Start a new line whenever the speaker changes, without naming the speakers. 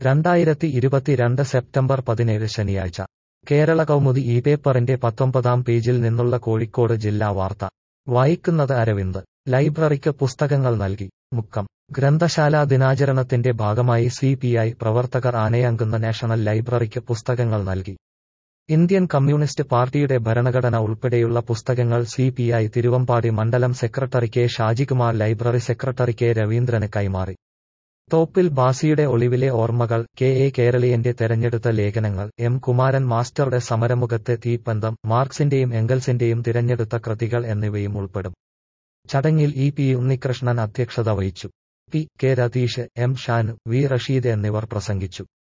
രണ്ടായിരത്തി ഇരുപത്തിരണ്ട് സെപ്റ്റംബർ പതിനേഴ് ശനിയാഴ്ച കേരള കൗമുദി ഈ പേപ്പറിന്റെ പത്തൊമ്പതാം പേജിൽ നിന്നുള്ള കോഴിക്കോട് ജില്ലാ വാർത്ത വായിക്കുന്നത് അരവിന്ദ് ലൈബ്രറിക്ക് പുസ്തകങ്ങൾ നൽകി മുക്കം ഗ്രന്ഥശാലാ ദിനാചരണത്തിന്റെ ഭാഗമായി സി പി ഐ പ്രവർത്തകർ ആനയങ്കുന്ന നാഷണൽ ലൈബ്രറിക്ക് പുസ്തകങ്ങൾ നൽകി ഇന്ത്യൻ കമ്മ്യൂണിസ്റ്റ് പാർട്ടിയുടെ ഭരണഘടന ഉൾപ്പെടെയുള്ള പുസ്തകങ്ങൾ സി പി ഐ തിരുവമ്പാടി മണ്ഡലം secretary K Shajikumar library secretary K രവീന്ദ്രന് കൈമാറി തോപ്പിൽ ബാസിയുടെ ഒളിവിലെ ഓർമ്മകൾ കെ എ കേരളീയന്റെ തെരഞ്ഞെടുത്ത ലേഖനങ്ങൾ എം കുമാരൻ മാസ്റ്ററുടെ സമരമുഖത്തെ തീപ്പന്തം മാർക്സിന്റെയും എംഗൽസിന്റെയും തിരഞ്ഞെടുത്ത കൃതികൾ എന്നിവയും ഉൾപ്പെടും ചടങ്ങിൽ ഇ പി ഉണ്ണികൃഷ്ണൻ അധ്യക്ഷത വഹിച്ചു P K Ratheesh M Shanu V Rasheed എന്നിവർ പ്രസംഗിച്ചു